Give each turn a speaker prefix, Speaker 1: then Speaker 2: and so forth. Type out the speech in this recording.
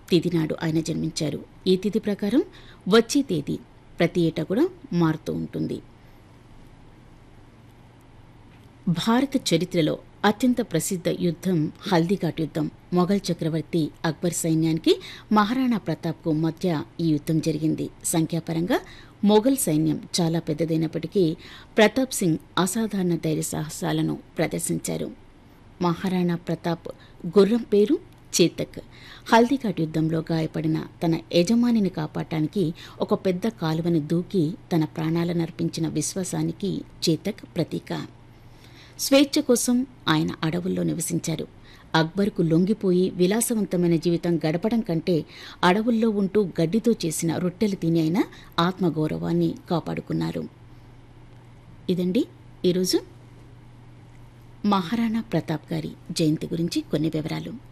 Speaker 1: తిథి నాడు ఆయన జన్మించారు ఈ తిథి ప్రకారం వచ్చే తేదీ ప్రతి ఏటా కూడా మారుతూ ఉంటుంది భారత చరిత్రలో అత్యంత ప్రసిద్ధ యుద్ధం హల్దీఘాట్ యుద్ధం మొఘల్ చక్రవర్తి అక్బర్ సైన్యానికి మహారాణా ప్రతాప్కు మధ్య ఈ యుద్ధం జరిగింది సంఖ్యాపరంగా మొఘల్ సైన్యం చాలా పెద్దదైనప్పటికీ ప్రతాప్ సింగ్ అసాధారణ ధైర్య సాహసాలను ప్రదర్శించారు మహారాణా ప్రతాప్ గుర్రం పేరు చేతక్ హల్దీఘాట్ యుద్ధంలో గాయపడిన తన యజమానిని కాపాడటానికి ఒక పెద్ద కాలువని దూకి తన ప్రాణాలను అర్పించిన విశ్వాసానికి చేతక్ ప్రతీక స్వేచ్ఛ కోసం ఆయన అడవుల్లో నివసించారు అక్బర్కు లొంగిపోయి విలాసవంతమైన జీవితం గడపడం కంటే అడవుల్లో ఉంటూ గడ్డితో చేసిన రొట్టెలు తిని అయినా ఆత్మగౌరవాన్ని కాపాడుకున్నారు ఇదండి ఈరోజు మహారాణా ప్రతాప్ గారి జయంతి గురించి కొన్ని వివరాలు